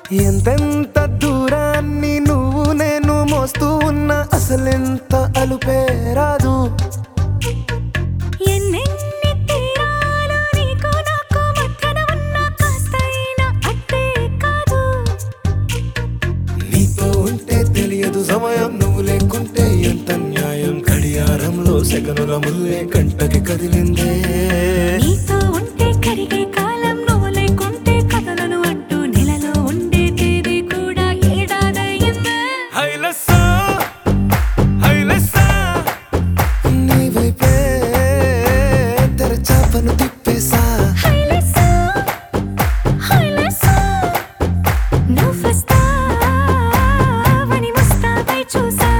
ఎంతెంత దూరాన్ని నువ్వు నేను మోస్తూ ఉన్నా అసలెంత అలుపే రాదు ఎన్నెన్ని తీరాలు నీకు నాకు మధ్యన ఉన్న కాస్తైనా అట్టే కాదు నీతో ఉంటే తెలియదు సమయం నువ్వు లేకుంటే ఎంత న్యాయం గడియారంలో సెగనుల ముల్లే కంటకి కదిలిందే నీతో ఉంటే కరిగే కాలం నువ్వు లేకుంటే కథలను అంటూ నెలలో ఉండే తేదీ కూడా ఏడాదయ్యిందే హైలెస్సా, హైలెస్సా. నీ వైపే తెరచాపను తిప్పేసా హైలెస్సా, హైలెస్సా, నువ్వొస్తావని ముస్తాబై చూసా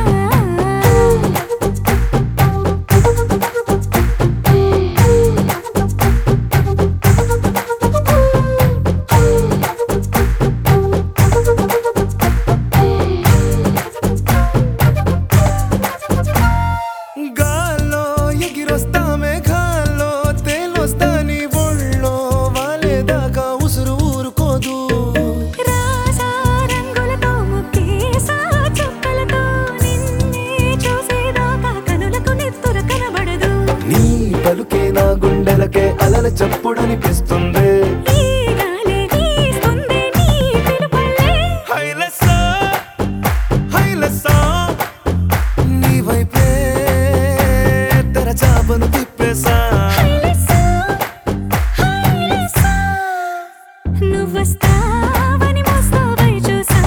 గాల్లో ఎగిరొస్తా మేఘాల్లో తేలొస్తా నీ ఒళ్ళో వాలేదాకా ఉసురు ఊరుకోదు రాజా రంగులతో ముగ్గేసా చుక్కలతో నిన్నే చూసేదాకా కనులకు నెత్తుర కనబడదు నీ పలుకే నా గుండెలకే అలల చప్పుడనిపిస్తుంది ఈ గాలే వీస్తుంది నీ పిలుపుల్లే హైలెస్సా, హైలెస్సా. నీ వైపే తెరచాపను తిప్పేసా హైలెస్సా, హైలెస్సా, నువ్వొస్తావని మోస్తావై చూసా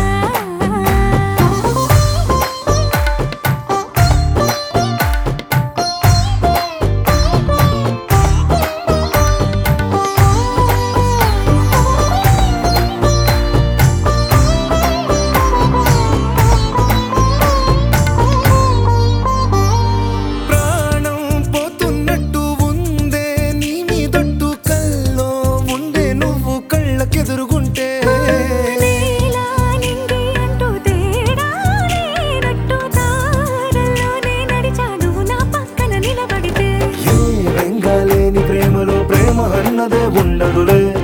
ప్రాణం పోతున్నట్టు ఉందే నీ మీదొట్టు కల్లో ఉండే నువ్వు కళ్ళకెదురుగుంటే నీలా నింగి అంటూ తేడా లేనట్టు దారుల్లోనే నడిచా నువ్వు నా పక్కన నిలబడితే ఏ బెంగాలేని ప్రేమలో ప్రేమ అన్నదే ఉండదులే